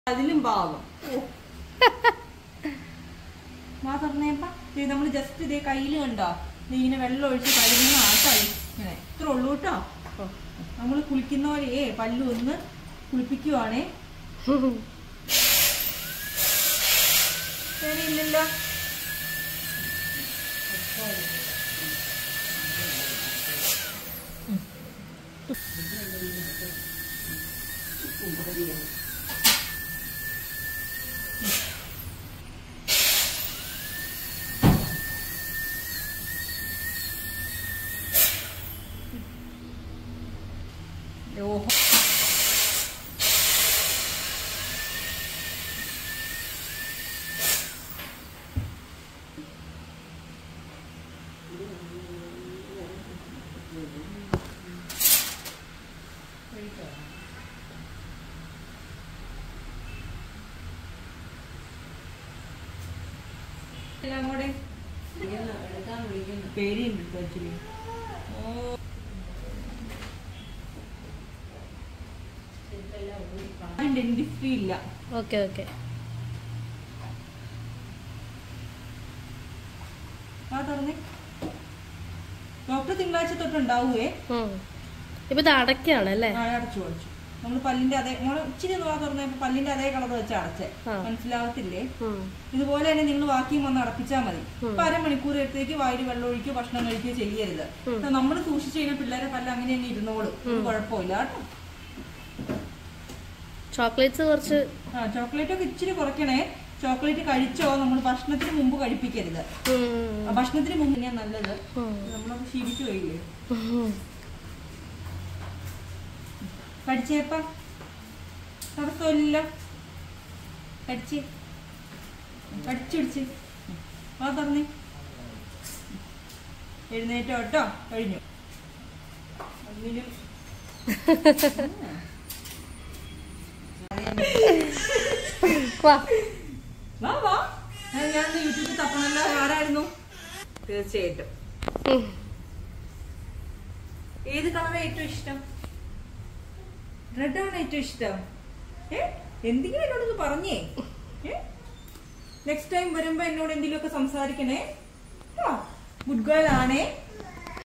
അതിലും പാവം വാ തുറന്നേപ്പ നമ്മൾ ജസ്റ്റ് ഇതേ കയ്യിൽ കണ്ടോ ദേ ഇങ്ങനെ വെള്ളം ഒഴിച്ച് കഴുകുന്ന ആട്ടായി ഇങ്ങനെ ഇത്ര ഉള്ളൂ കേട്ടോ നമ്മൾ കുളിക്കുന്ന പോലെ പല്ലു ഒന്ന് കുളിപ്പിക്കുവാണേ ശരിയില്ലല്ലോ ഓഹോ എല്ലാം കൂടെ പേടിയുണ്ട് ആക്ച്വലി ഓ ഡെന്റിസ്ട്രി ഇല്ല ഓക്കെ ഓക്കെ ആ തുറന്നേ ഡോക്ടർ തിങ്കളാഴ്ച തൊട്ടുണ്ടാവുകയെ ഇപ്പൊ ഇത് അടയ്ക്കാണ് അല്ലേ ആ അടച്ചു അടച്ചു നമ്മൾ പല്ലിന്റെ അതേ നമ്മൾ ഇച്ചിരി ഒന്ന് വാ തുറന്നപ്പോ പല്ലിന്റെ അതേ കളർ വെച്ച് അടച്ചേ ആ. മനസ്സിലാവത്തില്ലേ ഉം. ഇതുപോലെ തന്നെ നിങ്ങൾ ബാക്കിയും വന്ന് അടപ്പിച്ചാൽ മതി ഉം. ഇപ്പൊ അരമണിക്കൂർ എടുത്തേക്ക് വായിൽ വെള്ളം ഒഴിക്കുകയോ ഭക്ഷണം കഴിക്കുകയോ ചെയ്യരുത് നമ്മൾ സൂക്ഷിച്ചു കഴിഞ്ഞാൽ പിള്ളേരെ പല്ല് അങ്ങനെ തന്നെ ഇരുന്നോളും ഒരു കുഴപ്പമില്ല കേട്ടോ ചോക്ലേറ്റ്സ് കുറച്ച് ആ ചോക്ലേറ്റ് ഒക്കെ ഇച്ചിരി കുറയ്ക്കണേ ചോക്ലേറ്റ് കഴിച്ചോ നമ്മൾ ഭക്ഷണത്തിന് മുമ്പ് കഴിപ്പിക്കരുത് ഉം. ആ, ഭക്ഷണത്തിന് മുമ്പ് ഞാൻ നല്ലത് ഉം. നമ്മളൊക്കെ ശീലിച്ചു പോയില്ലേ ഉം. കടിച്ചേപ്പ തടസ്സമില്ല കടിച്ച് കടിച്ചു പിടിച്ച് ആ തുറന്നേ എഴുന്നേറ്റോ കേട്ടോ കഴിഞ്ഞു ഒന്നിനും വാ വാ വാ ഞാൻ ഞാൻ യൂട്യൂബിൽ തപ്പണല്ലോ ആരായിരുന്നു തീർച്ചയായിട്ടും ഉം. ഏത് കളറാണ് ഏറ്റവും ഇഷ്ടം റെഡ് ആണ് ഏറ്റവും ഇഷ്ടം ഏ എന്തെങ്കിലും എന്നോടൊന്ന് പറഞ്ഞേ നെക്സ്റ്റ് ടൈം വരുമ്പോ എന്നോട് എന്തെങ്കിലുമൊക്കെ സംസാരിക്കണേ ഗുഡ് ഗേൾ ആണേ